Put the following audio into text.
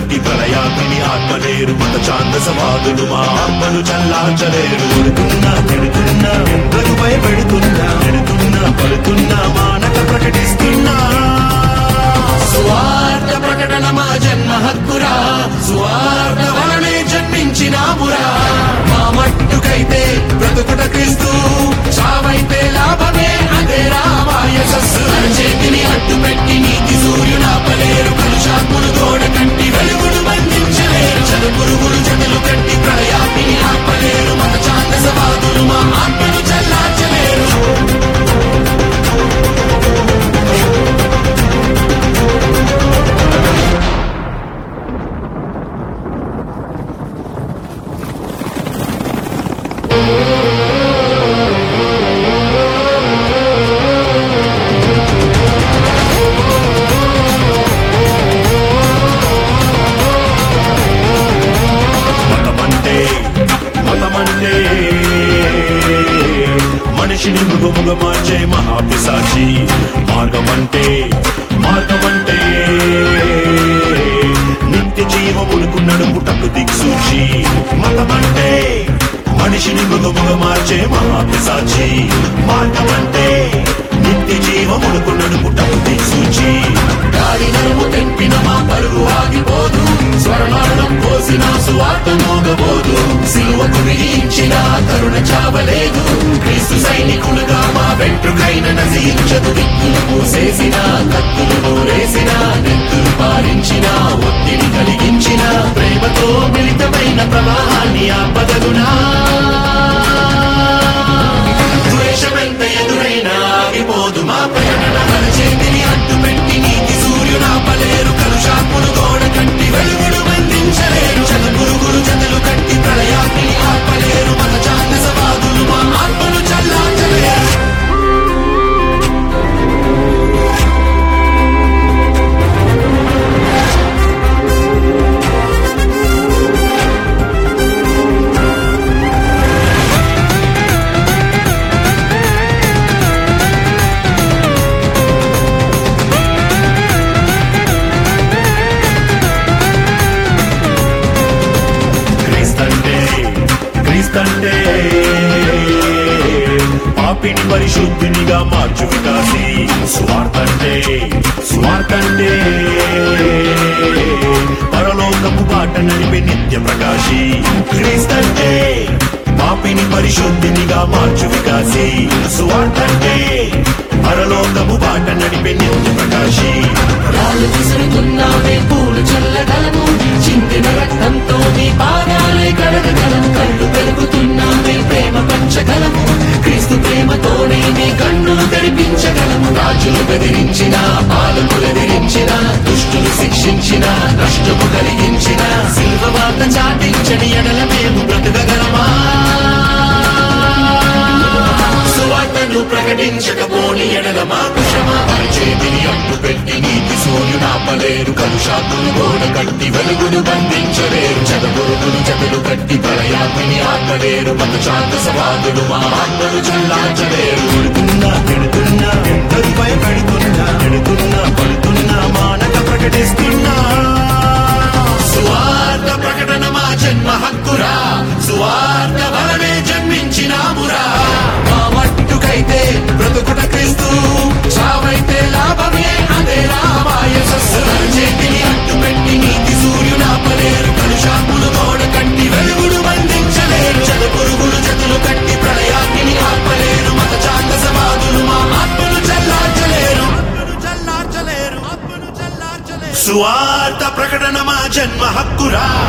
కట్టి ప్రళయాగ్ని ఆత్మలేరు మత ఛాందసవాదులు మా ఆత్మను చల్లార్చలేరు కొడుతున్నా తిడుతున్నా ఎంతకు భయపెడుతున్నా పెడుతున్నా పడుతున్నా మానక ప్రకటిస్తున్నా స్వార్థ ప్రకటన మా జన్మ హక్కురా స్వార్థ వలనే జన్మించినామురా మా మట్టుకైతే బ్రతుకుట క్రీస్తు చావైతే లాభమే అదే రామాయసస్సు చేతిని అడ్డు పెట్టి నీతి సూర్యునాపలేరు కలుషాత్ములు తోడ కట్టి వెలుగును బంధించలేరు చదు పురుగులు జతలు కట్టి ప్రళయాపిని ఆపలేరు మత ఛాందసవాదులు మా ఆత్మను చల్లార్చలేరు మతమంటే మతమంటే మనిషిని మృగముగా మార్చే మహాపిశాచి మార్గమంటే మార్గమంటే నిత్య జీవమునకు నడుపుటకు దిక్సూచి మతమంటే మనిషిని మృగముగా మార్చే మహాపిశాచి మార్గమంటే నిత్య జీవమునకు నడుపుటకు దిక్సూచి గాడి నడుము తెంపిన మా పరుగు ఆగిపోదు స్వర్ణారణం పోసిన సువార్త మోగబోదు సిలువకు విధించిన కరుణ చావలేదు క్రీస్తు సైనికులుగా మా వెంట్రుకైన నశించదు దిక్కులు మూసేసిన కత్తులు నూరేసిన నెత్తులు పారించిన ఒత్తిడి కలిగించిన ప్రేమతో మిళితమైన ప్రవాహాన్ని ఆపదగునా ద్వేషమెంత ఎదురైనా ఆగిపోదు మా ప్రకటన మన చేతిని అడ్డు పెట్టి నీతి సూర్యునాపలేరు కలుషాత్ములు గోడ కట్టి వెలుగును బంధించలేరు చద పురుగులు జతలు కట్టి ప్రళయాగ్ని ఆపలేరు మన ఛాందసవాదులు మా ఆత్మను చల్లార్చలేరు క్రీస్తంటే క్రీస్తంటే పాపిని పరిశుద్ధినిగా మార్చు వికాసి స్వార్థంటే స్వార్థంటే పరలోకపు బాట నడిపే నిత్య ప్రకాశి క్రీస్తంటే పాపిని పరిశుద్ధినిగా మార్చు వికాసి స్వార్థంటే పరలోకపు బాట నడిపే నిత్య ప్రకాశి రాళ్ళు విసురుతున్నామే పూలు చల్లగలము చింతిన రక్తంతో నీ పాదాలే కడగగలము కళ్ళు పెరుగుతున్నామే ప్రేమ పంచగలము క్రీస్తు ప్రేమతోనే నీ కన్నులు తెరిపించగలము రాజులు బెదిరించిన పాలకులు ఎదిరించిన దుష్టులు శిక్షించిన నష్టము కలిగించిన శిల్వ వార్త చాటించని ఎడల మేము బ్రతకగలమా సువార్తను ప్రకటించకపోని ఎడల మాకు క్షమాపణ చేతిని అడ్డు పెట్టి నీతి సూర్యునాపలేరు కలుషాకులు గోడ కట్టి వెలుగును బంధించలేరు చదపురుగులు చెదలు కట్టి ప్రళయాగ్ని ఆపలేరు మత శాంత సవాదులు మా ఆత్మను చల్లార్చలేరు కొడుతున్నా తిడుతున్నా ఎంతకు భయపెడుతున్నా పెడుతున్నా పడుతున్నా మానక ప్రకటిస్తున్నా సువార్త ప్రకటన మా జన్మ హక్కురా సువార్త వలనే జన్మించినామురా మా మట్టుకైతే బ్రతుకుట క్రీస్తు చావైతే లాభమే అదే రామాయ సస్సు చేతిని అడ్డు పెట్టి నీతి సూర్యునాపలేరు కలుషాకులు గోడ కట్టి వెలుగును బంధించలేరు చద పురుగులు జతులు కట్టి ప్రళయాగ్ని ఆపలేరు మత చాంద సమాధులు మా ఆత్మను చల్లార్చలేరు స్వార్థ ప్రకటన మా జన్మ హక్కురా